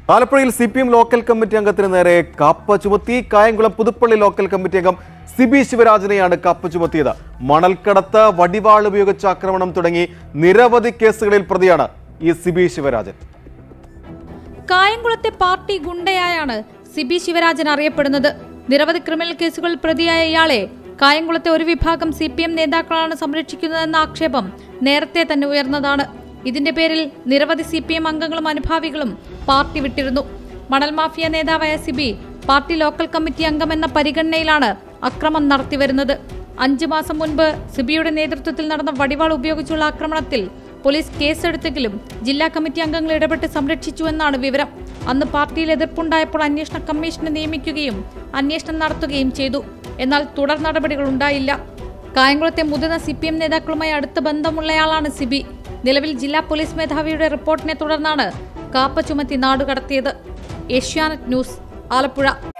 ആലപ്പുഴയിൽ C P M local committee അംഗത്തിന് നേരെ കാപ്പ ചുമത്തി കായംകുളം പുതുപ്പള്ളി ലോക്കൽ കമ്മിറ്റി അംഗം സിബി ശിവരാജനെയാണ് കാപ്പ ചുമത്തിയത് മണൽക്കടത്ത് വടിവാൾ ഉപയോഗിച്ച ആക്രമണം തുടങ്ങി നിരവധി കേസുകളിൽ പ്രതിയാണ് ഈ സിബി ശിവരാജൻ കായംകുളത്തെ പാർട്ടി ഗുണ്ടയായാണ് സിബി ശിവരാജൻ അറിയപ്പെടുന്നത് നിരവധി ക്രിമിനൽ കേസുകളിൽ പ്രതിയായ ഇയാളെ കായംകുളത്തെ ഒരു വിഭാഗം സി പി എം നേതാക്കളാണ് സംരക്ഷിക്കുന്നതെന്ന ആക്ഷേപം നേരത്തെ തന്നെ ഉയർന്നതാണ് ഇതിന്റെ പേരിൽ നിരവധി സി പി എം അംഗങ്ങളും അനുഭാവികളും പാർട്ടി വിട്ടിരുന്നു മണൽ മാഫിയ നേതാവായ സിബി പാർട്ടി ലോക്കൽ കമ്മിറ്റി അംഗമെന്ന പരിഗണനയിലാണ് അക്രമം നടത്തിവരുന്നത് അഞ്ചു മാസം മുൻപ് സിബിയുടെ നേതൃത്വത്തിൽ നടന്ന വടിവാൾ ഉപയോഗിച്ചുള്ള ആക്രമണത്തിൽ പോലീസ് കേസെടുത്തെങ്കിലും ജില്ലാ കമ്മിറ്റി അംഗങ്ങൾ ഇടപെട്ട് സംരക്ഷിച്ചുവെന്നാണ് വിവരം അന്ന് പാർട്ടിയിൽ എതിർപ്പുണ്ടായപ്പോൾ അന്വേഷണ കമ്മീഷനെ നിയമിക്കുകയും അന്വേഷണം നടത്തുകയും ചെയ്തു എന്നാൽ തുടർ നടപടികൾ ഉണ്ടായില്ല കായംകുളത്തെ മുതിർന്ന സി പി എം നേതാക്കളുമായി അടുത്ത ബന്ധമുള്ളയാളാണ് സിബി നിലവിൽ ജില്ലാ പോലീസ് മേധാവിയുടെ റിപ്പോർട്ടിനെ തുടർന്നാണ് കാപ്പ ചുമത്തി നാടുകടത്തിയത് ഏഷ്യാനെറ്റ് ന്യൂസ് ആലപ്പുഴ